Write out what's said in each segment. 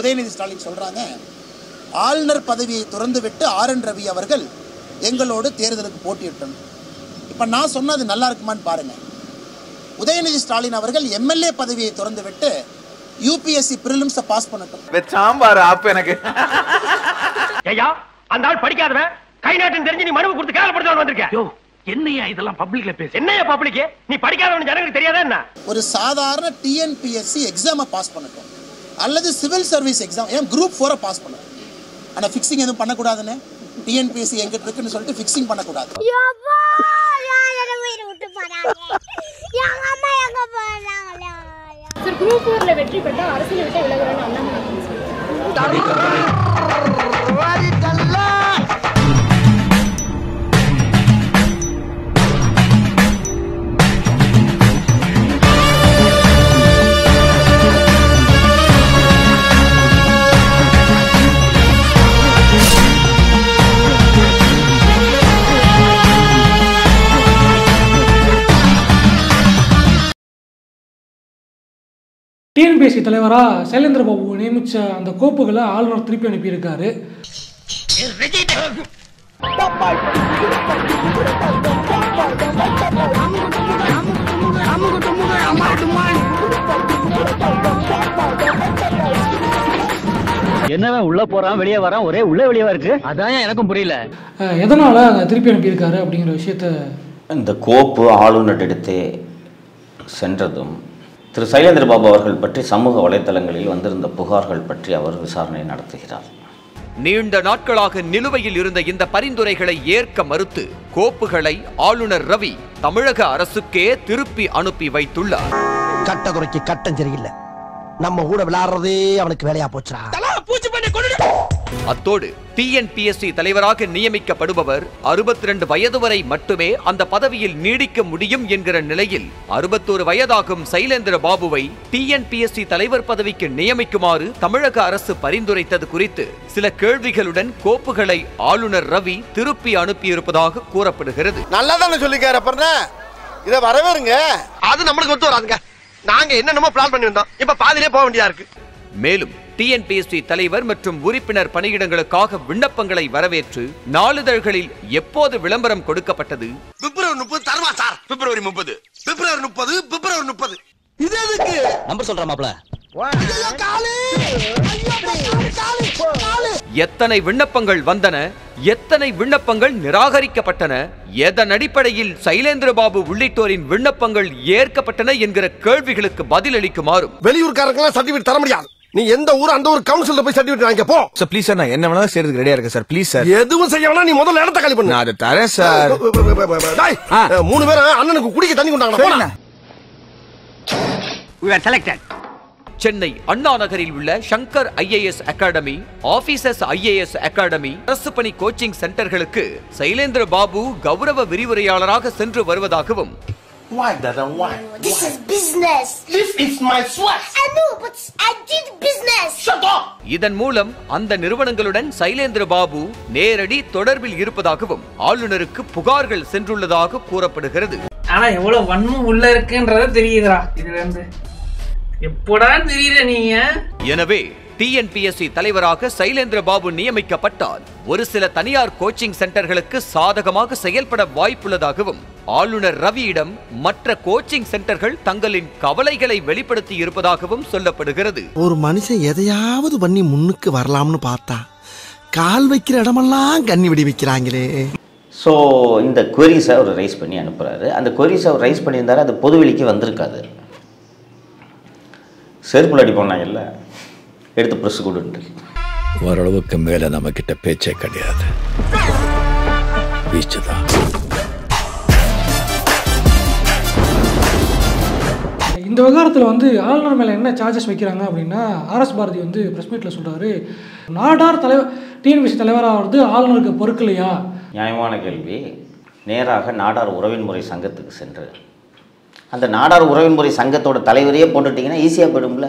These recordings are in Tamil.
உதயநிதி ஸ்டாலின் சொல்கிறாங்க ஆளுநர் பதவியை துறந்துவிட்டு ஆர் என் ரவி அவர்கள் எங்களோடு தேர்தலுக்கு போட்டியிட்டணும் இப்போ நான் சொன்னது நல்லா இருக்குமான்னு பாருங்கள் உதயநிதி ஸ்டாலின் அவர்கள் எம்எல்ஏ பதவியை திறந்துவிட்டு யூபிஎஸ்சி ப்ரிலிம்ஸை பாஸ் பண்ணட்டும் சாம்பார் ஆப் எனக்கு ஐயா அந்த ஆள் படிக்காதவன் கை நாட்டுன்னு தெரிஞ்சு நீ மனுவை கொடுத்து கேவலப்படுத்தவன் வந்திருக்க யோ என்னையா இதெல்லாம் பப்ளிக்ல பேச என்னையா பப்ளிக் நீ படிக்காதவன் ஜனங்களுக்கு தெரியாதா என்ன ஒரு சாதாரண டிஎன்பிஎஸ்சி எக்ஸாமை பாஸ் பண்ணட்டும் அல்லது சிவில் சர்வீஸ் எக்ஸாம் ஏன் குரூப் ஃபோரை பாஸ் பண்ணட்டும் ஆனால் ஃபிக்ஸிங் எதுவும் பண்ணக்கூடாதுன்னு டிஎன்பிஎஸ்சி எங்கிட்ட இருக்குன்னு சொல்லிட்டு ஃபிக்ஸிங் பண்ணக்கூடாது யப்பா யாரோட உயிரை விட்டு போறாங்க எங்க அம்மா எங்க போறாங்களா சார் குரூப் ஃபோர்ல வெற்றி பெற்றா அரசியல் விட்டு விலகுறேன்னு அண்ணாமலை சொல்றாரு. டிஎன்பிஎஸ்சி தலைவராக சைலேந்திர பாபு நியமித்த அந்த கோப்புகளை ஆளுநர் திருப்பி அனுப்பியிருக்காரு என்னவன் உள்ள போறான் வெளியே வரான் ஒரே உள்ள வெளியே இருக்கு அதான் எனக்கும் புரியல அஹ், எதனால அதை திருப்பி அனுப்பியிருக்காரு அப்படிங்கிற விஷயத்த இந்த கோப்பு ஆளுநரிடத்தே சென்றதும் திரு சைலேந்திர பாபு அவர்கள் பற்றி சமூக வலைத்தளங்களில் வந்திருந்த புகார்கள் பற்றி அவர் விசாரணை நடத்துகிறார் நீண்ட நாட்களாக நிலுவையில் இருந்த இந்த பரிந்துரைகளை ஏற்க மறுத்து கோப்புகளை ஆளுநர் ரவி தமிழக அரசுக்கே திருப்பி அனுப்பி வைத்துள்ளார் கட்ட குறைக்கு கட்டம் சரியில்லை நம்ம கூட விளையாடுறதே அவனுக்கு வேலையா போச்சுடா அத்தோடு டிஎன்பிஎஸ்சி தலைவராக நியமிக்கப்படுபவர் அறுபத்தி ரெண்டு வயது வரை மட்டுமே அந்த பதவியில் நீடிக்க முடியும் என்கிற நிலையில் அறுபத்தோரு வயதாகும் சைலேந்திர பாபுவை டிஎன்பிஎஸ்சி தலைவர் பதவிக்கு நியமிக்குமாறு தமிழக அரசு பரிந்துரைத்தது குறித்து சில கேள்விகளுடன் கோப்புகளை ஆளுநர் ரவி திருப்பி அனுப்பியிருப்பதாக கூறப்படுகிறது நல்லா தானே சொல்லிக்காரு அப்புறம் இத வரவேறுங்க அது நம்மளுக்கு ஒத்து வராதுங்க நாங்க என்னென்னமோ பிளான் பண்ணி வந்தோம் இப்ப பாதிலே போக வேண்டியதா இருக்கு மேலும் டிஎன்பிஎஸ்சி தலைவர் மற்றும் உறுப்பினர் பணியிடங்களுக்காக விண்ணப்பங்களை வரவேற்று நாளிதழ்களில் எப்போது விளம்பரம் கொடுக்கப்பட்டது பிப்ரவரி முப்பது தருவா சார் பிப்ரவரி முப்பது பிப்ரவரி முப்பது பிப்ரவரி முப்பது இது எதுக்கு நம்பர் சொல்ற மாப்ள ஐயோ, காலு ஐயோ, காலு, காலு. எத்தனை விண்ணப்பங்கள் வந்தன எத்தனை விண்ணப்பங்கள் நிராகரிக்கப்பட்டன எதன் அடிப்படையில் சைலேந்திர பாபு உள்ளிட்டோரின் விண்ணப்பங்கள் ஏற்கப்பட்டன என்கிற கேள்விகளுக்கு பதிலளிக்குமாறும் வெளியூர்காரங்களாம் சர்டிபிகேட் தர முடியாது நீ எந்த ஊர் அந்த ஊர் கவுன்சில்ல போய் சர்டிபிகேட் வாங்கிக்க போ சார் ப்ளீஸ் சார் நான் என்ன வேணாலும் செய்யறதுக்கு ரெடியா இருக்கேன் சார் ப்ளீஸ் சார் எதுவும் செய்ய வேணாம் நீ முதல்ல இடத்த காலி பண்ணு நான் அதை தரேன் சார் டேய், மூணு பேரும் அண்ணனுக்கு குடிக்க தண்ணி கொண்டாங்க போடா. சென்னை அண்ணா நகரில் உள்ள Shankar IAS academy officers IAS academy அரசு பணி கோச்சிங் சென்டர்களுக்கு சைலேந்திர பாபு கௌரவ விரிவுரையாளராக சென்று வருவதாகவும் Why, Dada, why? This is business. This is my sweat. I know, but I did business. Shut up. இதன் மூலம் அந்த நிறுவனங்களுடன் சைலேந்திர பாபு நேரடி தொடர்பில் இருப்பதாகவும் ஆளுநருக்கு புகார்கள் சென்றுள்ளதாக கூறப்படுகிறது ஆனா எவ்வளவு வன்மம் உள்ள இருக்குன்றத தெரியுதுடா இதுல இருந்து எப்படா தெரியல நீங்க எனவே டிஎன்பிஎஸ்சி தலைவராக சைலேந்திர பாபு நியமிக்கப்பட்டால் ஒரு சில தனியார் கோச்சிங் சென்டர்களுக்கு சாதகமாக செயல்பட வாய்ப்புள்ளதாகவும் ஆளுநர் ரவியிடம் மற்ற கோச்சிங் சென்டர்கள் தங்களின் கவலைகளை வெளிப்படுத்தி இருப்பதாகவும் சொல்லப்படுகிறது ஒரு மனுஷன் எதையாவது பண்ணி முன்னுக்கு வரலாம்னு பார்த்தா கால் வைக்கிற இடமெல்லாம் கண்ணி வெடி வைக்கிறாங்களே ஸோ இந்த queries அவர் ரைஸ் பண்ணி அனுப்புகிறாரு அந்த queries அவர் ரைஸ் பண்ணியிருந்தாரு அது பொதுவெளிக்கு வந்திருக்காது செருப்புல அடி பண்ணாங்கல்ல எடுத்து ப்ரெஸ் கொடுன்ட்டு ஓரளவுக்கு மேல நம்ம கிட்ட பேச்சே கிடையாது பீச்சு தான் இந்த விவகாரத்தில் வந்து ஆளுநர் மேலே என்ன சார்ஜஸ் வைக்கிறாங்க அப்படின்னா ஆர்எஸ் பாரதி வந்து ப்ரெஸ் மீட்டில் சொல்கிறாரு நாடார் தலைவர் டிஎன்பிசி தலைவராக வந்து ஆளுநருக்கு பொறுக்கலையா நியாயமான கேள்வி நேராக நாடார் உறவின் முறை சங்கத்துக்கு சென்று அந்த நாடார் உறவின் முறை சங்கத்தோட தலைவரையே போட்டுட்டீங்கன்னா ஈஸியாக போயிடும்ல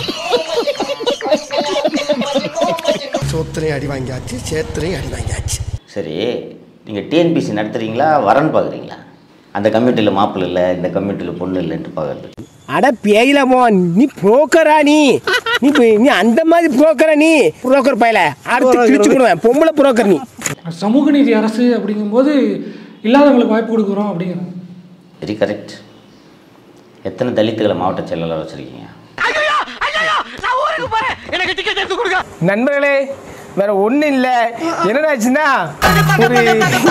சோத்திரையும் அடி வாங்கியாச்சு சேத்திரையும் அடி வாங்கியாச்சு சரி நீங்கள் டிஎன்பிசி நடத்துறீங்களா வரன் பார்க்குறீங்களா அந்த கம்யூனிட்டியில் மாப்பிள்ளை இல்லை இந்த கம்யூனிட்டியில் பொண்ணு இல்லைன்ட்டு பார்க்குறது அட பேயில போ நீ புரோக்கரா நீ நீ போய்- நீ அந்த மாதிரி புரோக்கரா நீ புரோக்கர் பயல அடுத்து கிழிச்சுக்கிடுவேன் பொம்பளை புரோக்கர் நீ சமூக நீதி அரசு அப்படிங்கும்போது இல்லாதவங்களுக்கு வாய்ப்பு கொடுக்குறோம் அப்படிங்கிறாங்க வெரி கரெக்ட் எத்தனை தலித்துகளை மாவட்ட செயலாளர் வச்சுருக்கீங்க எனக்கு டிக்கெட் எடுத்து கொடுங்க நண்பர்களே வேற ஒண்ணும் இல்ல என்னடாச்சுன்னா ஒரு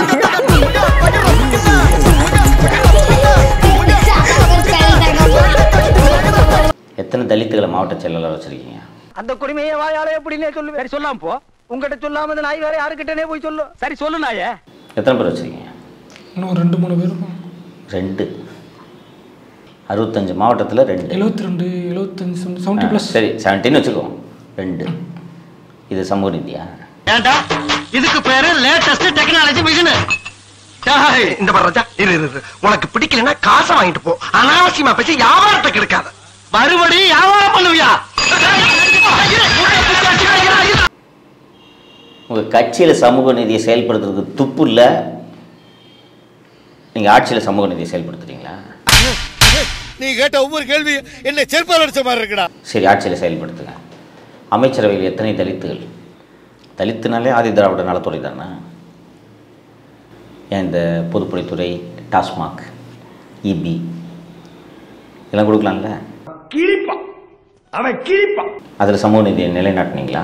எத்தனை தலித்துகளை மாவட்ட செயலாளர் வச்சுருக்கீங்க அந்த கொடுமையை வாயால எப்படின்னே சொல்லு சரி சொல்லாம போ உங்ககிட்ட சொல்லாம இந்த நாய் வேற யாருக்கிட்டனே போய் சொல்லு சரி சொல்லு நாயே எத்தனை பேர் வச்சுருக்கீங்க இன்னும் ரெண்டு மூணு பேர் ரெண்டு அறுபத்தஞ்சு மாவட்டத்தில் ரெண்டு எழுபத்தி ரெண்டு எழுபத்தஞ்சு செவன்ட்டி ப்ளஸ் சரி செவன்டீன் வச்சுக்கோ ரெண்டு இது சமூக நீதியா ஏண்டா இதுக்கு பேரு லேட்டஸ்ட் டெக்னாலஜி மிஷின் இந்த பாரு ராஜா இரு இரு, இரு உனக்கு பிடிக்கலன்னா காசை வாங்கிட்டு போ அனாவசியமா பேசி வியாபாரத்தை கெடுக்காத மறுபடி வியாபாரம் பண்ணுவியா உங்கள் கட்சியில் சமூக நீதியை செயல்படுத்துறதுக்கு துப்பு இல்லை நீங்கள் ஆட்சியில் சமூக நீதியை செயல்படுத்துறீங்களா நீ கேட்ட ஒவ்வொரு கேள்வி என்ன செருப்பால் அடிச்ச மாதிரி இருக்குடா சரி ஆட்சியில் செயல்படுத்துங்க அமைச்சரவையில் எத்தனை தலித்துகள் தலித்துனாலே ஆதி திராவிட நலத்துறை தானே ஏன் இந்த பொதுப்பணித்துறை டாஸ்மாக் இபி இதெல்லாம் கொடுக்கலாம்ல கிழிப்பான் அவன் கிழிப்பான் அதில் சமூக நீதியை நிலைநாட்டினீங்களா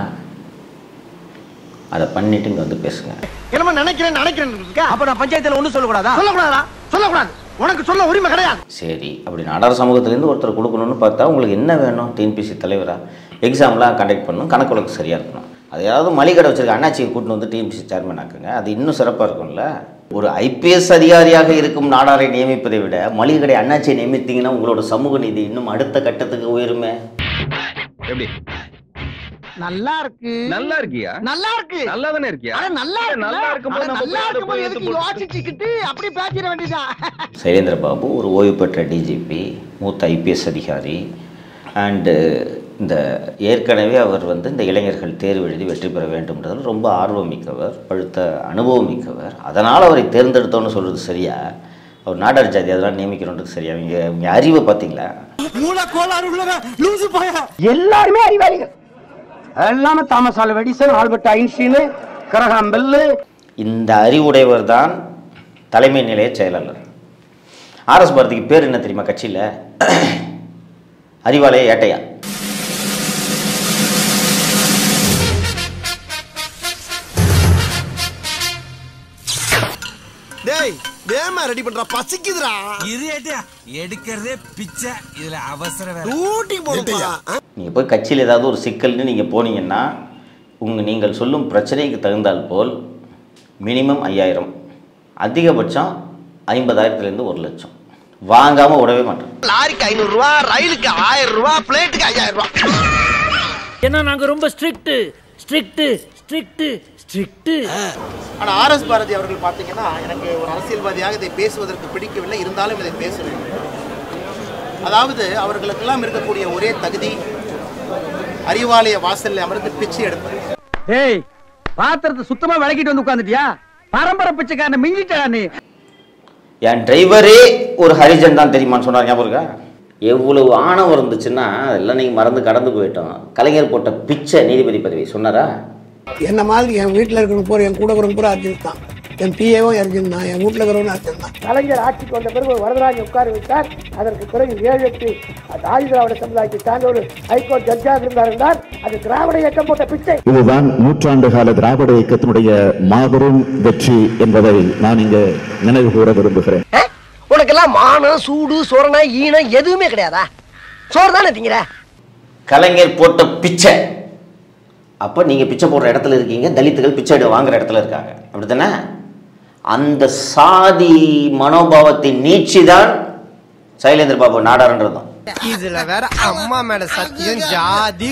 அதை பண்ணிட்டு இங்கே வந்து பேசுங்க என்னமோ நினைக்கிறேன் நினைக்கிறேன் அப்ப நான் பஞ்சாயத்துல ஒண்ணு சொல்லக்கூடாதா சொல்லக்கூடாதா சொல்லக்கூடாது உனக்கு சொல்ல உரிமை கிடையாது சரி அப்படி நாடார் சமூகத்திலேருந்து ஒருத்தர் கொடுக்கணும்னு பார்த்தா உங்களுக்கு என்ன வேணும் டிஎன்பிசி தலைவராக எக்ஸாம்லாம் கண்டக்ட் பண்ணணும் கணக்கு வழக்கு சரியாக இருக்கணும் அதையாவது மளிகடை வச்சிருக்க அண்ணாச்சியை கூட்டின்னு வந்து டிஎன்பிசி சேர்மன் ஆக்குங்க அது இன்னும் சிறப்பாக இருக்கும்ல ஒரு ஐபிஎஸ் அதிகாரியாக இருக்கும் நாடாரை நியமிப்பதை விட மளிகடை அண்ணாச்சியை நியமித்தீங்கன்னா உங்களோட சமூக நீதி இன்னும் அடுத்த கட்டத்துக்கு உயருமே எப்படி நல்லா இருக்கு நல்லா இருக்கியா நல்லா இருக்கு நல்லா தானே இருக்கியா அட நல்லா இருக்கு நல்லா இருக்கும்போது நம்ம நல்லா போய் அதை இருக்கும்போது போய் எதுக்கு எடுத்து யோசிச்சுக்கிட்டு அப்படி பேசிட வேண்டியதா சைலேந்திர பாபு ஒரு ஓய்வு பெற்ற டிஜிபி மூத்த ஐபிஎஸ் அதிகாரி அண்டு இந்த ஏற்கனவே அவர் வந்து இந்த இளைஞர்கள் தேர்வு எழுதி வெற்றி பெற வேண்டும்ன்றதில் ரொம்ப ஆர்வம் மிக்கவர் பழுத்த அனுபவம் மிக்கவர் அதனால் அவரை தேர்ந்தெடுத்தோன்னு சொல்கிறது சரியா அவர் நாடார் ஜாதி அதெல்லாம் நியமிக்கணுன்றது சரியா இவங்க இவங்க அறிவை பார்த்தீங்களா மூல கோளாறு உள்ளவன் லூசு பையன் எல்லாருமே அறிவாளிகள் எல்லாமே Thomas Alva Edison Albert Einstein Graham Bell இந்த அறிவுடையவர் தான் தலைமை நிலைய செயலாளர் ஆர்எஸ் பாரதிக்கு பேர் என்ன தெரியுமா கட்சியில் அறிவாலய ஏட்டையா டேய் வேமா ரெடி பண்றா பசிக்குதுடா இது ஏட்டியா எடுக்கிறதே பிச்சை இதுல அவசர டூட்டி போடுப்பா நீங்கள் போய் கட்சியில் ஏதாவது ஒரு சிக்கல்னு நீங்கள் போனீங்கன்னா உங்கள் நீங்கள் சொல்லும் பிரச்சனைக்கு தகுந்தால் போல் மினிமம் ஐயாயிரம் அதிகபட்சம் ஐம்பதாயிரத்துலேருந்து ஒரு லட்சம் வாங்காமல் விடவே மாட்டேன் லாரிக்கு ஐநூறு ரூபா ரயிலுக்கு ஆயிரம் ரூபா பிளேட்டுக்கு ஐயாயிரம் ரூபா ஏன்னா நாங்க ரொம்ப ஸ்ட்ரிக்ட் ஸ்ட்ரிக்ட் ஸ்ட்ரிக்ட் ஸ்ட்ரிக்ட் ஆனால் ஆர்எஸ் பாரதி அவர்கள் பார்த்தீங்கன்னா எனக்கு ஒரு அரசியல்வாதியாக இதை பேசுவதற்கு பிடிக்கவில்லை இருந்தாலும் இதை பேச வேண்டும் அதாவது அவர்களுக்கெல்லாம் இருக்கக்கூடிய ஒரே தகுதி அறிவாலய வாசல்ல அமர்ந்து பிச்சை எடுப்பது டேய் பாத்திரத்தை சுத்தமா விளக்கிட்டு வந்து உட்கார்ந்துட்டியா பரம்பரை பிச்சைக்காரனை மிஞ்சிட்டா நீ என் டிரைவரே ஒரு ஹரிஜன் தான் தெரியுமான்னு சொன்னார் ஞாபகம் இருக்கா எவ்வளவு ஆணவம் இருந்துச்சுன்னா அதெல்லாம் நீங்கள் மறந்து கடந்து போயிட்டோம் கலைஞர் போட்ட பிச்சை நீதிபதி பதவி சொன்னாரா என்ன மாதிரி என் வீட்டில் இருக்கிறவங்க பூரா என் கூட இருக்கிறவங்க பூரா அர்ஜுன் தான் என் பிஏவும் அர்ஜுன் தான் என் வீட்டில் இருக்கிறவங்க அர்ஜுன் தான் கலைஞர் ஆட்சிக்கு வந்த பிறகு வரதராஜ் உட்கார வைத்தார் அதற்கு பிறகு ஏழு எட்டு ஆதி திராவிட சமுதாயத்தை சார்ந்த ஒரு ஹைகோர்ட் ஜட்ஜாக இருந்தார் என்றால் அது திராவிட இயக்கம் போட்ட பிச்சை இதுதான் நூற்றாண்டு கால திராவிட இயக்கத்தினுடைய மாபெரும் வெற்றி என்பதை நான் இங்கு நினைவு கூற விரும்புகிறேன் உனக்கெல்லாம் மானம் சூடு சொரணை ஈனம் எதுவுமே கிடையாதா சோறு தானே திங்கிற கலைஞர் போட்ட பிச்சை அப்போ நீங்கள் பிச்சை போடுற இடத்துல இருக்கீங்க தலித்துகள் பிச்சை எடு வாங்குற இடத்துல இருக்காங்க அப்படி தானே அந்த சாதி மனோபாவத்தை நீட்சி தான் சைலேந்திர பாபு நாடாருன்றதும் இதுல வேற அம்மா மேல சத்தியம் ஜாதி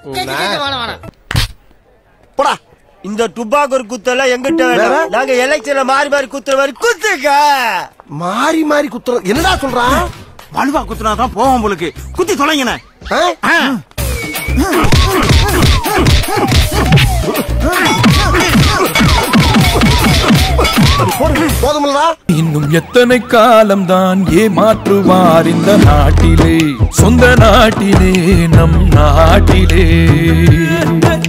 போடா இந்த டுபாக்கூர் குத்தெல்லாம் எங்கிட்ட வேணும் நாங்க எலெக்ஷன்ல மாறி மாறி குத்துற மாதிரி குத்துக்க மாறி மாறி குத்துற என்னடா சொல்றான் வலுவா குத்துனாதான் போவோம் உங்களுக்கு குத்தி தொலைங்கண்ணே போடு போதுமில்லடா இன்னும் எத்தனை காலம்தான் ஏமாற்றுவார் இந்த நாட்டிலே சொந்த நாட்டிலே நம் நாட்டிலே